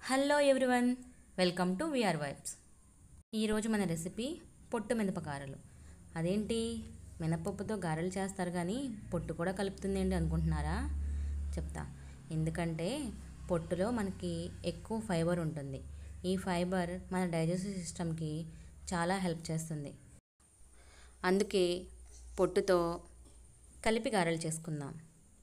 hello everyone welcome to VR vibes ఈరోజు మన recipe పొట్టు మినపకారలు అదేంటి మినపప్పుతో గారెలు చేస్తారు కానీ పొట్టు కూడా కలుపుతుంది ఏంటి అనుకుంటున్నారా చెప్తా ఎందుకంటే పొట్టులో మనకి ఎక్కువ ఫైబర్ ఉంటుంది ఈ ఫైబర్ మన డైజెస్టివ్ సిస్టమ్కి చాలా హెల్ప్ చేస్తుంది అందుకే పొట్టుతో కలిపి గారెలు చేసుకుందాం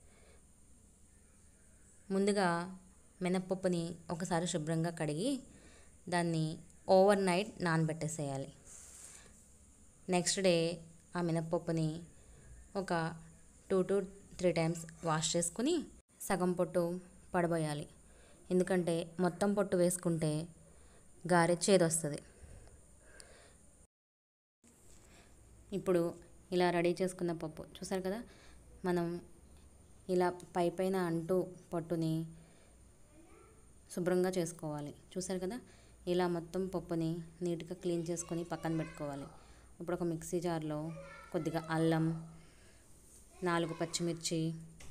ముందుగా మినప్పప్పుని ఒకసారి శుభ్రంగా కడిగి దాన్ని ఓవర్ నైట్ నానబెట్టేసేయాలి నెక్స్ట్ డే ఆ మినప్పప్పుని ఒక two to three times wash చేసుకుని సగం పొట్టు పడబోయాలి ఎందుకంటే మొత్తం పొట్టు వేసుకుంటే గారె చేదొస్తుంది ఇప్పుడు ఇలా రెడీ చేసుకున్న పప్పు చూసారు కదా మనం ఇలా పై పైన అంటూ పట్టుని శుభ్రంగా చేసుకోవాలి చూసారు కదా ఇలా మొత్తం పప్పుని నీట్గా క్లీన్ చేసుకొని పక్కన పెట్టుకోవాలి ఇప్పుడు ఒక మిక్సీ జార్లో కొద్దిగా అల్లం నాలుగు పచ్చిమిర్చి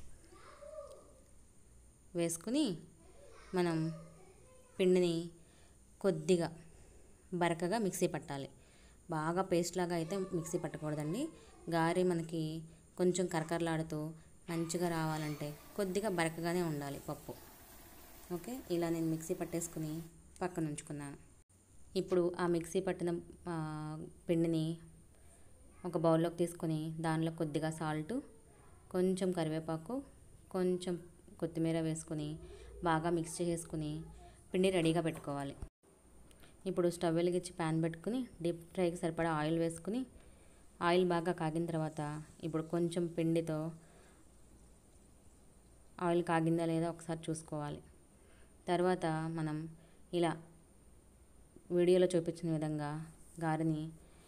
వేసుకుని మనం పిండిని కొద్దిగా బరకగా మిక్సీ పట్టాలి బాగా పేస్ట్ లాగా అయితే మిక్సీ పట్టకూడదండి గారి మనకి కొంచెం కరకరలాడుతూ మంచిగా రావాలంటే కొద్దిగా బరకగానే ఉండాలి పప్పు ఓకే ఇలా నేను మిక్సీ పట్టేసుకుని పక్కన ఉంచుకున్నాను ఇప్పుడు ఆ మిక్సీ పట్టిన ఆ, పిండిని ఒక బౌల్లోకి తీసుకొని దానిలో కొద్దిగా సాల్ట్ కొంచెం కరివేపాకు కొంచెం కొత్తిమీర వేసుకుని బాగా మిక్స్ చేసుకుని పిండి రెడీగా పెట్టుకోవాలి ఇప్పుడు స్టవ్ వెలిగించి ప్యాన్ పెట్టుకుని డీప్ ఫ్రైకి సరిపడా ఆయిల్ వేసుకుని ఆయిల్ బాగా కాగిన తర్వాత ఇప్పుడు కొంచెం పిండితో ఆయిల్ కాగిందా లేదా ఒకసారి చూసుకోవాలి తర్వాత మనం ఇలా వీడియోలో చూపించిన విధంగా గారెని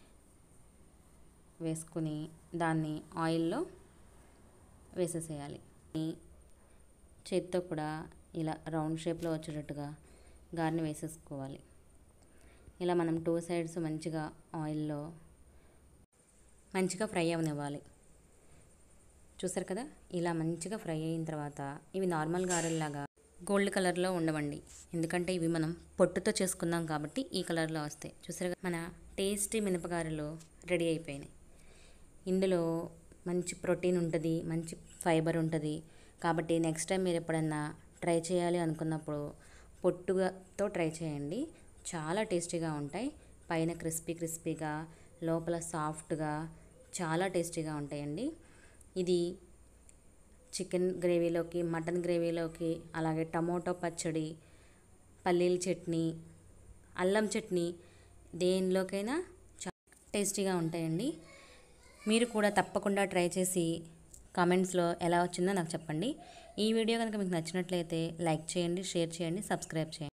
వేసుకుని దాన్ని ఆయిల్లో వేసేసేయాలి ఈ చేతితో కూడా ఇలా రౌండ్ షేప్లో వచ్చేటట్టుగా గారెని వేసేసుకోవాలి ఇలా మనం టూ సైడ్స్ మంచిగా ఆయిల్లో మంచిగా ఫ్రై అవనివ్వాలి చూసారు కదా ఇలా మంచిగా ఫ్రై అయిన తర్వాత ఇవి నార్మల్ గారెల్లాగా గోల్డ్ కలర్లో ఉండవండి ఎందుకంటే ఇవి మనం పొట్టుతో చేసుకున్నాం కాబట్టి ఈ కలర్లో వస్తాయి చూసారు కదా మన టేస్టీ మినపగారెలు రెడీ అయిపోయినాయి ఇందులో మంచి ప్రోటీన్ ఉంటుంది మంచి ఫైబర్ ఉంటుంది కాబట్టి నెక్స్ట్ టైం మీరు ఎప్పుడన్నా ట్రై చేయాలి అనుకున్నప్పుడు పొట్టుతో ట్రై చేయండి చాలా టేస్టీగా ఉంటాయి పైన క్రిస్పీ క్రిస్పీగా లోపల సాఫ్ట్గా చాలా టేస్టీగా ఉంటాయండి ఇది చికెన్ గ్రేవీలోకి మటన్ గ్రేవీలోకి అలాగే టమోటో పచ్చడి పల్లీల చట్నీ అల్లం చట్నీ దేనిలోకైనా చా టేస్టీగా ఉంటాయండి మీరు కూడా తప్పకుండా ట్రై చేసి కామెంట్స్లో ఎలా వచ్చిందో నాకు చెప్పండి ఈ వీడియో కనుక మీకు నచ్చినట్లయితే లైక్ చేయండి షేర్ చేయండి సబ్స్క్రైబ్ చేయండి